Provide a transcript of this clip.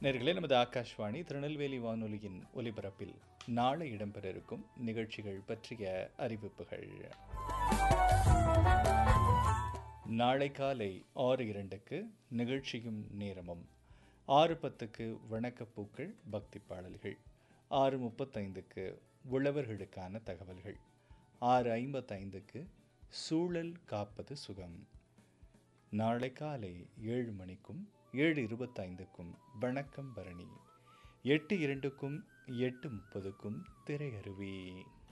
நேர்களே நமது ஆகாஷ்வாணி திருநெல்வேலி வானொலியின் ஒலிபரப்பில் நாளை இடம்பெற இருக்கும் நிகழ்ச்சிகள் பற்றிய அறிவிப்புகள் நாளை காலை ஆறு இரண்டுக்கு நிகழ்ச்சியும் நேரமும் ஆறு பத்துக்கு வணக்கப்பூக்கள் பக்தி பாடல்கள் ஆறு முப்பத்தைந்துக்கு உழவர்களுக்கான தகவல்கள் ஆறு ஐம்பத்தைந்துக்கு சூழல் காப்பது சுகம் நாளை காலை ஏழு மணிக்கும் ஏழு இருபத்தைந்துக்கும் வணக்கம் பரணி எட்டு இரண்டுக்கும் எட்டு முப்பதுக்கும் திரையருவி